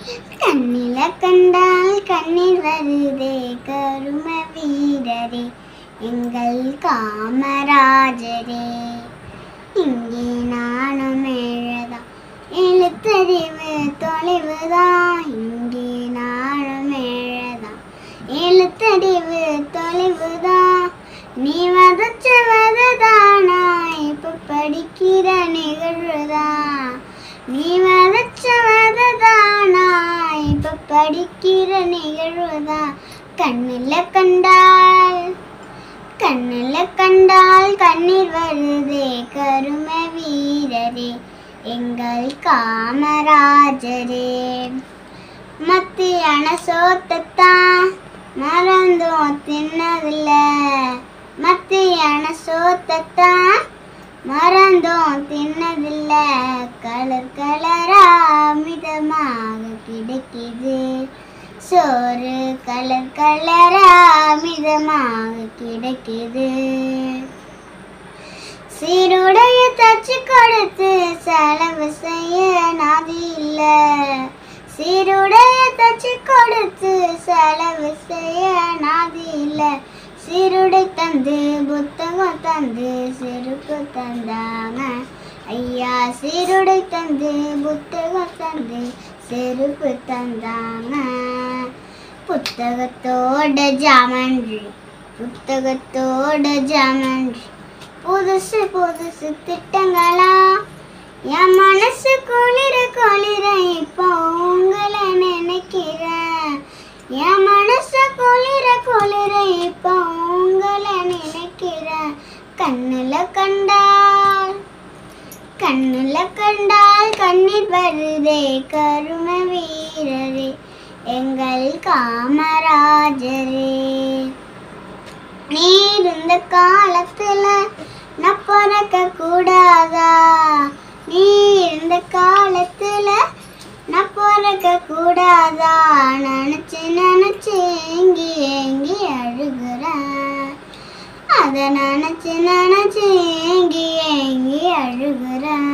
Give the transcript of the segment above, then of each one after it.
கண்ணில கண்டால் கண்ணீர் வருதே கரும வீரரே எங்கள் காமராஜரே இங்கே நானும் எழுதான் எழுத்தறிவு தொலைவுதான் இங்கே நானும் எழுதான் எழுத்தறிவு தொலைவுதான் நீ வதச்ச வததானா இப்ப படிக்கிற நிகழ்வுதான் நீ வதச்ச வததானா இப்ப படிக்கிற நிகழ்வுதான் கண்ணுல கண்டால் கண்ணுல கண்டால் கண்ணீர் வருதே கரும வீரரே எங்கள் காமராஜரே மத்தியான சோத்தத்தான் மறந்தோம் தின்னதில்ல மத்தியான சோத்தத்தான் மறந்தோம் தின்னதில்ல கலர் கலரா மிதமாக கிடைக்குது சோறு கலர் கலரா மிதமாக கிடைக்குது சீருடைய தச்சு கொடுத்து செலவு செய்ய நாதி இல்ல சீருடைய தச்சு கொடுத்து செலவு செய்ய நாதி இல்ல சீருடை தந்து புத்தகம் தந்து செருப்பு தந்தாங்க ஐயா சீருடை தந்து புத்தகம் தந்து செருப்பு தந்தாங்க புத்தகத்தோட ஜாமன்றி புத்தகத்தோட ஜாமன்றி புதுசு புதுசு திட்டங்களா என் மனசு குளிர குளிர இப்போ உங்களை நினைக்கிறேன் என் மனசு குளிர குளிர இப்போ உங்களை நினைக்கிறேன் கண்ணுல கண்டால் கண்ணுல கண்டால் கண்ணீர் வருதே கரும வீரரே எங்கள் காமராஜரே நீ இருந்த காலத்துல நான் பிறக்க கூடாதா நீ இருந்த காலத்துல நான் பிறக்க கூடாதா நினைச்சு நினைச்சு ஏங்கி ஏங்கி அழுகுறேன் அத நினைச்சு நினைச்சு ஏங்கி ஏங்கி அழுகுறேன்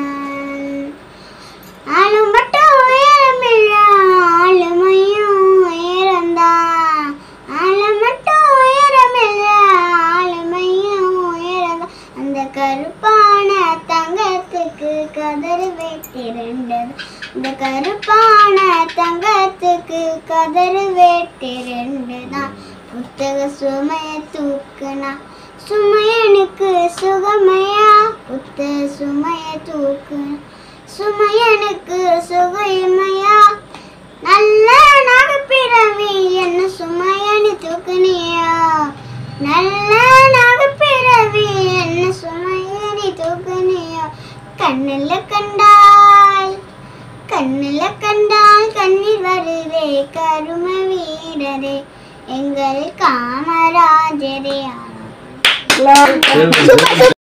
ஆளும் மட்டும் உயரமில்ல ஆளுமையும் உயரந்தான் ஆளு மட்டும் உயரமில்ல ஆளுமையும் உயரந்தான் அந்த கருப்பான தங்கத்துக்கு கதறு வெட்டிரண்டது இந்த கருப்பான தங்கத்துக்கு கதறு வெட்டிரண்டுதான் புத்தக சுமைய தூக்குனா சுமையனுக்கு சுகமையா புத்தக சுமைய தூக்குனா சுமையனுக்கு சுகைமையா நல்ல நாகப்பிறவி என்ன சுமையனு தூக்குனியா நல்ல நாகப்பிறவி என்ன சுமையனி தூக்குனியா கண்ணுல கண்டால் கண்ணுல கண்டால் கண்ணீர் வருதே கரும வீரரே எங்கள் காமராஜரே சூப்பர்